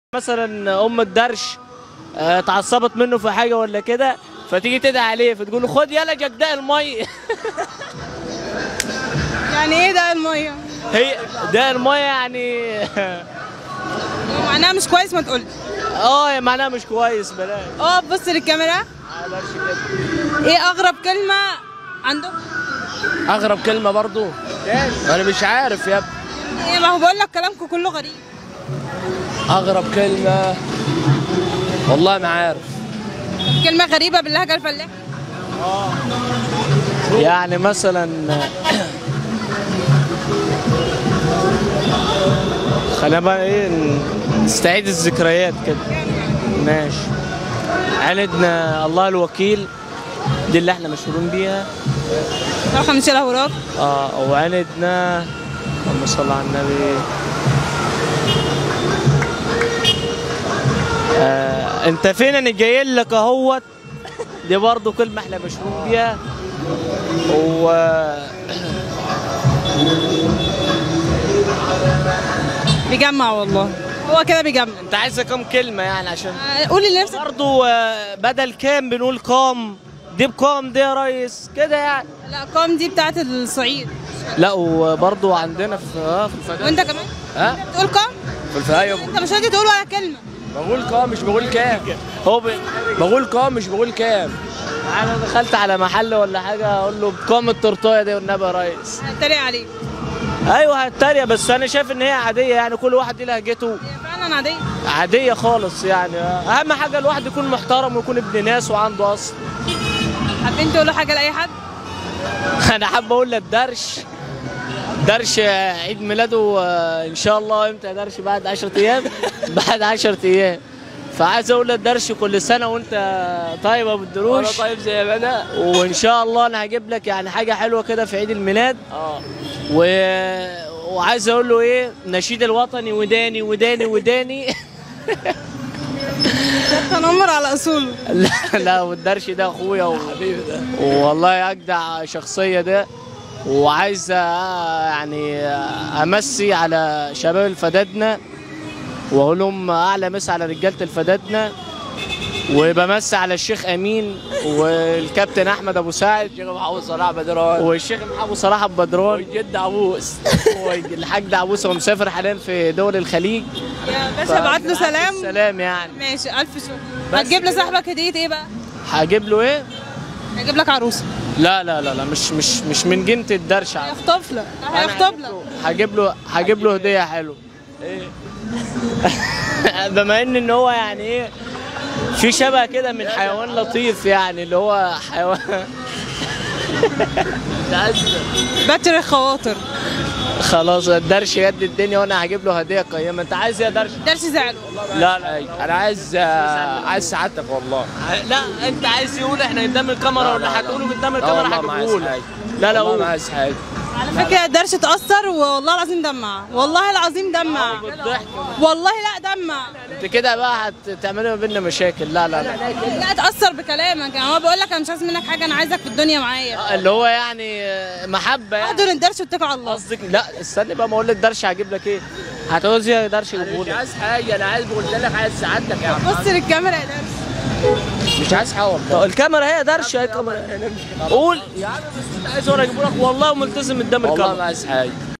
مثلا ام الدرش آه، اتعصبت منه في حاجه ولا كده فتيجي تدعي عليه فتقول له خد يلا جداء الميه يعني ايه ده الميه؟ هي ده الميه يعني معناها مش كويس ما تقولش اه معناها مش كويس بلاش اه بص للكاميرا بلاش كده ايه اغرب كلمه عندك؟ اغرب كلمه برضو انا مش عارف يا ابني ايه ما هو بقول لك كلامكم كله غريب اغرب كلمه والله ما عارف كلمه غريبه باللهجه الفلاحه يعني مثلا خلينا بقى ايه نستعيد الذكريات كده ماشي عندنا الله الوكيل دي اللي احنا مشهورين بيها رقم نشيلها وراك اه وعندنا اللهم صل على النبي آه انت فين انا جاي لك اهوت دي برضو كلمه احنا مشهورين بيها و بيجمع والله هو كده بيجمع انت عايزه كام كلمه يعني عشان آه، قولي لنفسك برضو آه، بدل كام بنقول قام دي بقام دي يا ريس كده يعني الارقام دي بتاعت الصعيد لا وبرضو عندنا في اه في الفدان وانت كمان ها تقول قام في الفدان انت مش راضي تقول ولا كلمه بقول كام مش بقول كام هو بي... بقول كام مش بقول كام انا دخلت على محل ولا حاجه اقول له بكام التورتايه دي والنبي يا ريس هتريق عليك ايوه هتريق بس انا شايف ان هي عاديه يعني كل واحد ليه لهجته هي فعلا عاديه عاديه خالص يعني اهم حاجه الواحد يكون محترم ويكون ابن ناس وعنده اصل حابين تقولوا حاجه لاي حد انا حابب اقول للدرش درش عيد ميلاده آه، ان شاء الله امتى يا درش بعد 10 ايام بعد 10 ايام فعايز اقول للدرش كل سنه وانت طيب يا ابو وانا الدروش طيب زي ما انا وان شاء الله انا هجيب لك يعني حاجه حلوه كده في عيد الميلاد اه و... وعايز اقول له ايه نشيد الوطني وداني وداني وداني تنمر على اصوله لا لا والدرش ده اخويا و... حبيبي ده والله اجدع شخصيه ده وعايز آه، يعني آه، امسي على شباب الفدادنه واقول لهم اعلى مسا على رجاله الفدادنه وبمسي على الشيخ امين والكابتن احمد ابو سعد الشيخ محمود صلاح بدران والشيخ ابو صلاح ابو بدران والجد عبوس والحاج دعبوس هو مسافر حاليا في دول الخليج يا باشا ابعت له سلام سلام يعني ماشي الف شكر بس هتجيب كده. لصاحبك هديه ايه بقى هجيب له ايه؟ هجيب لك عروسه لا لا لا لا مش مش مش من جنة الدرش عادي. هيخطف لك أنا هيخطب لك هجيب له هجيب له هديه حلوه ايه بما ان ان هو يعني ايه في شبه كده من حيوان لطيف يعني اللي هو حيوان بتر الخواطر خلاص الدرش يد الدنيا وانا هجيب له هديه قيمه انت عايز إيه يا درش درش زعله لا لا انا عايز آه، عايز سعادتك والله لا انت عايز يقول احنا قدام الكاميرا لا، ولا لا، لا. هتقوله قدام لا الكاميرا والله ما عايز هتقول حاجه لا لا والله قول ما عايز حاجه على فكره درش اتاثر والله العظيم دمع والله العظيم دمع بالضحك والله لا دمع انت كده بقى هتعملي ما بيننا مشاكل لا لا لا لا اتاثر بكلامك يعني هو بقول لك انا مش عايز منك حاجه انا عايزك في الدنيا معايا اللي هو يعني محبه يعني احضر الدرس واتكل على الله قصدك لا استني بقى ما اقول لك درش هجيب لك ايه هتعوز ايه يا درش مش يجيبهولك عايز حاجه انا عايز قلت لك عايز سعادتك يا عم بص للكاميرا يا درس مش عايز حاجه والله طب الكاميرا هي درش هي الكاميرا قول يا عم عايز اقول اجيبه لك والله وملتزم قدام والله الكاميرا ما عايز حاجه